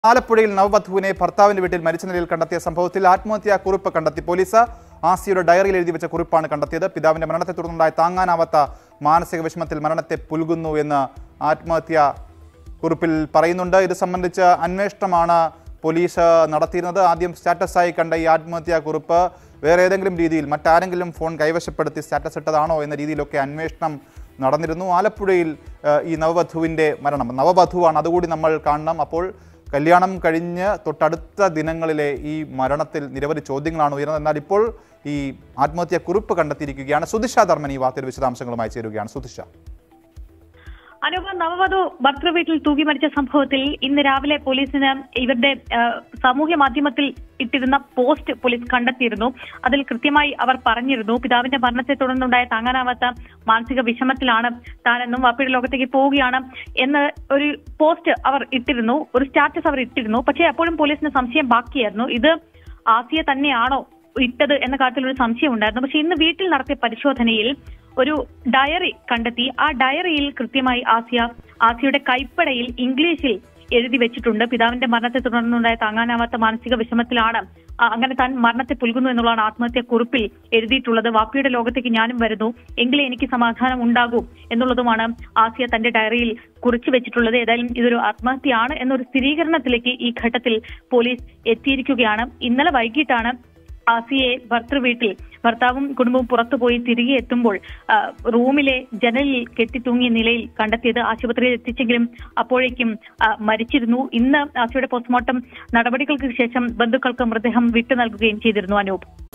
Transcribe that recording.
ആലപ്പുഴയിൽ നവവധുവിനെ ഭർത്താവിന്റെ വീട്ടിൽ മരിച്ച നിലയിൽ കണ്ടെത്തിയ സംഭവത്തിൽ ആത്മഹത്യാ കുറിപ്പ് കണ്ടെത്തി പോലീസ് ആസിയുടെ ഡയറിയിൽ എഴുതി വെച്ച കുറിപ്പാണ് കണ്ടെത്തിയത് പിതാവിന്റെ മരണത്തെ തുടർന്നുണ്ടായ താങ്ങാനാവാത്ത മാനസിക വിഷമത്തിൽ മരണത്തെ പുൽകുന്നു എന്ന് ആത്മഹത്യാ കുറിപ്പിൽ പറയുന്നുണ്ട് ഇത് സംബന്ധിച്ച് അന്വേഷണമാണ് പോലീസ് നടത്തിയിരുന്നത് ആദ്യം സ്റ്റാറ്റസായി കണ്ട ഈ ആത്മഹത്യാ കുറിപ്പ് വേറെ ഏതെങ്കിലും രീതിയിൽ മറ്റാരെങ്കിലും ഫോൺ കൈവശപ്പെടുത്തി സ്റ്റാറ്റസ് ഇട്ടതാണോ എന്ന രീതിയിലൊക്കെ അന്വേഷണം നടന്നിരുന്നു ആലപ്പുഴയിൽ ഏഹ്, ഈ നവവധുവിൻ്റെ മരണം നവവധുവാണ് അതുകൂടി നമ്മൾ കാണണം അപ്പോൾ കല്യാണം കഴിഞ്ഞ് തൊട്ടടുത്ത ദിനങ്ങളിലെ ഈ മരണത്തിൽ നിരവധി ചോദ്യങ്ങളാണ് ഉയർന്നത് എന്നാൽ ഇപ്പോൾ ഈ ആത്മഹത്യാ കുറിപ്പ് കണ്ടെത്തിയിരിക്കുകയാണ് സുധിഷ ധർമ്മൻ ഈ വാർത്തയുടെ വിശദാംശങ്ങളുമായി ചേരുകയാണ് സുധിഷ അനൂപ നവവധു ഭർത്തൃ വീട്ടിൽ തൂക്കി മരിച്ച സംഭവത്തിൽ ഇന്ന് രാവിലെ പോലീസിന് ഇവരുടെ ആ, സാമൂഹ്യ മാധ്യമത്തിൽ ഇട്ടിരുന്ന പോസ്റ്റ് പോലീസ് കണ്ടെത്തിയിരുന്നു അതിൽ കൃത്യമായി അവർ പറഞ്ഞിരുന്നു പിതാവിന്റെ മരണത്തെ തുടർന്നുണ്ടായ താങ്ങാനാവാത്ത മാനസിക വിഷമത്തിലാണ് താനെന്നും വാപ്പിയുടെ ലോകത്തേക്ക് പോവുകയാണ് എന്ന് ഒരു പോസ്റ്റ് അവർ ഇട്ടിരുന്നു ഒരു സ്റ്റാറ്റസ് അവർ ഇട്ടിരുന്നു പക്ഷേ അപ്പോഴും പോലീസിന് സംശയം ബാക്കിയായിരുന്നു ഇത് ആസിയ തന്നെയാണോ ഇട്ടത് എന്ന കാര്യത്തിൽ ഒരു സംശയം ഉണ്ടായിരുന്നു പക്ഷെ ഇന്ന് വീട്ടിൽ നടത്തിയ പരിശോധനയിൽ ഒരു ഡയറി കണ്ടെത്തി ആ ഡയറിയിൽ കൃത്യമായി ആസിയ ആസിയുടെ കൈപ്പടയിൽ ഇംഗ്ലീഷിൽ എഴുതി വെച്ചിട്ടുണ്ട് പിതാവിന്റെ മരണത്തെ തുടർന്നുണ്ടായ താങ്ങാനാവാത്ത മാനസിക വിഷമത്തിലാണ് ആ, അങ്ങനെ താൻ മരണത്തെ പുൽകുന്നു എന്നുള്ളതാണ് ആത്മഹത്യ കുറിപ്പിൽ എഴുതിയിട്ടുള്ളത് വാപ്പിയുടെ ലോകത്തേക്ക് ഞാനും വരുന്നു എങ്കിലേ എനിക്ക് സമാധാനം ഉണ്ടാകൂ എന്നുള്ളതുമാണ് ആസിയ തന്റെ ഡയറിയിൽ കുറിച്ചു വെച്ചിട്ടുള്ളത് ഏതായാലും ഇതൊരു ആത്മഹത്യയാണ് എന്നൊരു സ്ഥിരീകരണത്തിലേക്ക് ഈ ഘട്ടത്തിൽ പോലീസ് എത്തിയിരിക്കുകയാണ് ഇന്നലെ വൈകിട്ടാണ് ആസിയെ ഭർത്തൃ വീട്ടിൽ ഭർത്താവും കുടുംബവും പുറത്തുപോയി തിരികെ എത്തുമ്പോൾ ആ, റൂമിലെ ജനലിൽ കെട്ടിത്തൂങ്ങിയ നിലയിൽ കണ്ടെത്തിയത് ആശുപത്രിയിൽ എത്തിച്ചെങ്കിലും അപ്പോഴേക്കും ആ, മരിച്ചിരുന്നു ഇന്ന് ആസിയുടെ പോസ്റ്റ്മോർട്ടം നടപടികൾക്ക് ശേഷം ബന്ധുക്കൾക്ക് മൃതദേഹം വിട്ടു നൽകുകയും ചെയ്തിരുന്നു അനൂപ്